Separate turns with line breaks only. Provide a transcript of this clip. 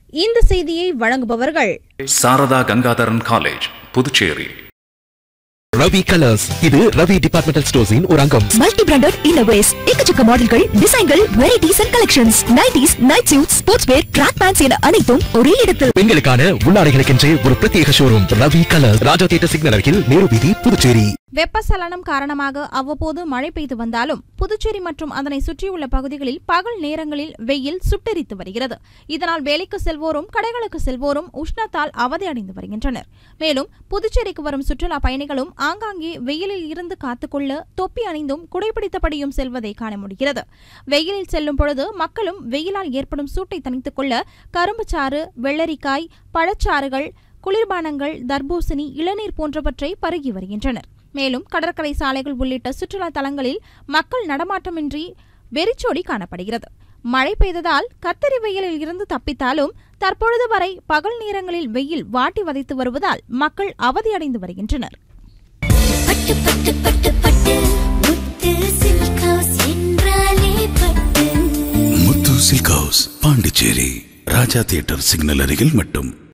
இந்த செய்தியை வழங்குபவர்கள்
சாரதா கங்காதரன் காலேஜ் புதுச்சேரி
ரவி கலர்ஸ் இது ரவி டிபார்ட்மெண்டல் ஸ்டோர்ஸின் ஒரு அங்கம்
மல்டி பிராண்டட் இன்னோவேஸ் எக்கச்சக்க மாடல்கள் டிசைன்கள் varieties and collections nighties night suit sports wear track pants என அனைத்தும் ஒரே இடத்தில்
பெண்களுக்கான உள்ளாடைகளுக்கென்றே ஒரு பிரத்யேக showroom Ravi colours Raja theatre signal அருகில் நேரு வீதி புதுச்சேரி
வெப்பசலனம் காரணமாக அவ்வப்போது மழை பெய்து வந்தாலும் புதுச்சேரி மற்றும் அதனை சுற்றியுள்ள பகுதிகளில் பகல் நேரங்களில் வெயில் சுட்டெரித்து வருகிறது இதனால் வேலைக்கு செல்வோரும் கடைகளுக்கு செல்வோரும் உஷ்ணத்தால் அவதியடைந்து வருகின்றனர் மேலும் புதுச்சேரிக்கு வரும் சுற்றுலா பயணிகளும் ஆங்காங்கே வெயிலில் இருந்து காத்துக்கொள்ள தொப்பி அணிந்தும் குடைபிடித்தபடியும் செல்வதை காண முடிகிறது வெயிலில் செல்லும் பொழுது மக்களும் வெயிலால் ஏற்படும் சூட்டை தணித்துக் கொள்ள கரும்புச்சாறு வெள்ளரிக்காய் பழச்சாறுகள் குளிர்பானங்கள் தர்பூசணி இளநீர் போன்றவற்றை பருகி வருகின்றனர் மேலும் கடற்கரை சாலைகள் உள்ளிட்ட சுற்றுலா தலங்களில் மக்கள் நடமாட்டமின்றி வெறிச்சோடி காணப்படுகிறது மழை பெய்ததால் கத்தரி வெயிலில் இருந்து தப்பித்தாலும் தற்பொழுது வரை பகல் நேரங்களில் வெயில் வாட்டி வதைத்து வருவதால் மக்கள் அவதியடைந்து வருகின்றனர்
பட்டு பட்டு பட்டு பட்டு முத்து சில்க் ஹவுஸ் என்றாலே Pattu
Muthu silk house Pondicherry Raja theatre signal அருகில் மட்டும்